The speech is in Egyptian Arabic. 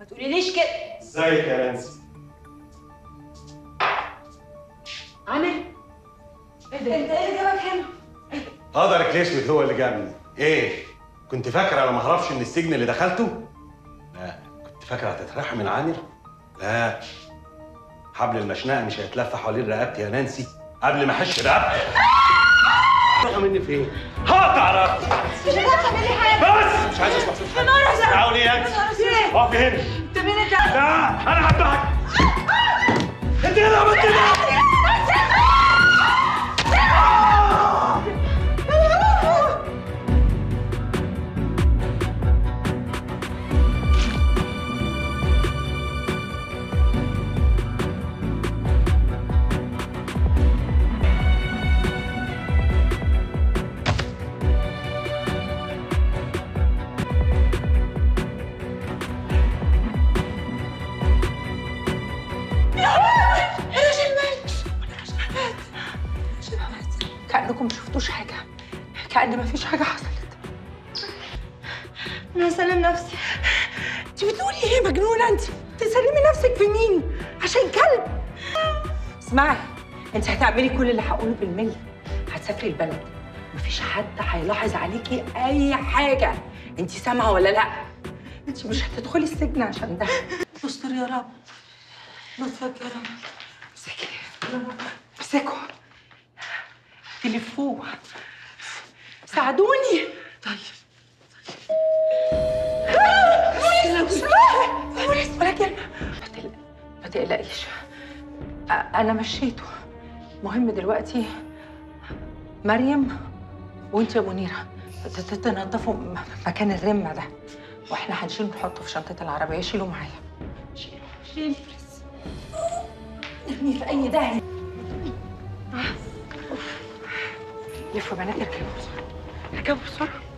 ما تقوليليش كده ازيك يا نانسي عامر ايه ده انت ايه اللي جابك هنا قدرك الاسود هو اللي جابني ايه كنت فاكره انا ما اعرفش ان السجن اللي دخلته لا كنت فاكره هتترحم من عامر لا حبل المشنقه مش هيتلف حوالين رقبتي يا نانسي قبل ما احش رقبتي روح مني فين هقطع رقبتي مش هتعمل لي حاجه بس مش عايز اسمع صوت حد نهار أزرق. تعالي يا انت ايه اقفي هنا انت مين انت لا انا هذبحك انت اللي عملت كده كأنكم ما شفتوش حاجة كأن ما فيش حاجة حصلت انا هسلم نفسي انت بتقولي ايه مجنونة انت تسلمي نفسك في مين عشان كلب اسمعي انت هتعملي كل اللي هقوله بالملي هتسافري البلد مفيش حد هيلاحظ عليكي اي حاجة انت سامعة ولا لا انت مش هتدخلي السجن عشان ده استر يا رب لطفك يا رب امسكي امسكوا تلفوه ساعدوني طيب ولا كلمة ما تقلق- ما تقلقيش أ- أنا مشيته مهم دلوقتي مريم وأنت يا منيرة ت- ت- تنظفوا م- مكان الرمة ده واحنا هنشيله نحطه في شنطة العربية شيلوا معايا شيلوا شيل ارميه في أي داهية لفوا بنات اركبوا بسرعة اركبوا بسرعة